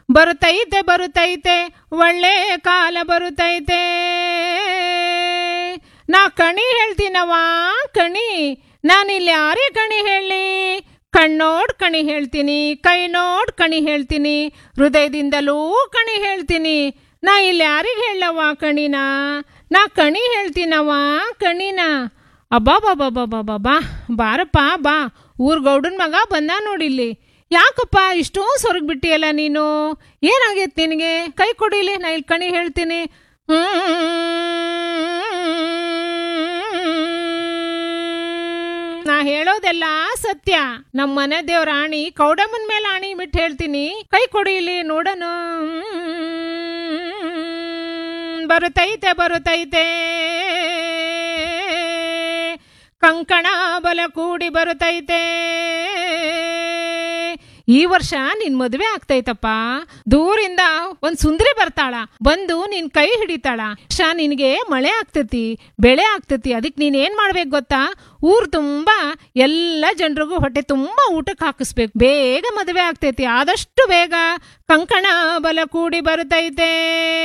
ಬರುತ್ತೈತೆ ಬರುತ್ತೈತೆ ಒಳ್ಳೆ ಕಾಲ ಬರುತ್ತೈತೆ ನಾ ಕಣಿ ಹೇಳ್ತೀನವ ಕಣಿ ನಾನಿಲ್ಲಿ ಯಾರೇ ಕಣಿ ಹೇಳಿ ಕಣ್ಣೋಡ್ ಕಣಿ ಹೇಳ್ತೀನಿ ಕೈ ನೋಡ್ ಕಣಿ ಹೇಳ್ತೀನಿ ಹೃದಯದಿಂದಲೂ ಕಣಿ ಹೇಳ್ತೀನಿ ನಾ ಇಲ್ಲಿ ಯಾರಿಗೆ ಹೇಳವ ಕಣಿನ ನಾ ಕಣಿ ಹೇಳ್ತೀನವ ಕಣಿನ ಅಬ್ಬಾ ಬಾಬಾ ಬಾಬಾ ಬಾಬಾ ಬಾರಪ್ಪ ಬಾ ಊರ್ ಗೌಡನ್ ಮಗ ಬಂದ ನೋಡಿಲ್ಲಿ ಯಾಕಪ್ಪ ಇಷ್ಟೊಂದು ಸೊರಗ್ ಬಿಟ್ಟಿಯಲ್ಲ ನೀನು ಏನಾಗೈತೆ ನಿನಗೆ ಕೈ ಕೊಡಿಲಿ ನಾ ಇಲ್ಲಿ ಕಣಿ ಹೇಳ್ತೀನಿ ನಾ ಹೇಳೋದೆಲ್ಲ ಸತ್ಯ ನಮ್ಮ ಮನೆ ದೇವ್ರ ಆಣಿ ಕೌಡಮ್ಮನ ಮೇಲೆ ಆಣಿ ಬಿಟ್ಟು ಹೇಳ್ತೀನಿ ಕೈ ಕೊಡಿಲಿ ನೋಡನು ಬರುತ್ತೈತೆ ಬರುತ್ತೈತೆ ಕಂಕಣ ಬಲ ಕೂಡಿ ಬರುತ್ತೈತೆ ಈ ವರ್ಷ ನಿನ್ ಮದುವೆ ಆಗ್ತೈತಪ್ಪ ದೂರಿಂದ ಒಂದ್ ಸುಂದರಿ ಬರ್ತಾಳ ಬಂದು ನಿನ್ ಕೈ ಹಿಡಿತಾಳ ವರ್ಷ ನಿನ್ಗೆ ಮಳೆ ಆಗ್ತತಿ ಬೆಳೆ ಆಗ್ತತಿ ಅದಕ್ ನೀನ್ ಏನ್ ಮಾಡ್ಬೇಕು ಗೊತ್ತಾ ಊರ್ ತುಂಬಾ ಎಲ್ಲ ಜನರಿಗೂ ಹೊಟ್ಟೆ ತುಂಬಾ ಊಟಕ್ಕೆ ಹಾಕಿಸ್ಬೇಕು ಬೇಗ ಮದುವೆ ಆಗ್ತೈತಿ ಆದಷ್ಟು ಬೇಗ ಕಂಕಣ ಬಲ ಕೂಡಿ ಬರುತ್ತೈತೆ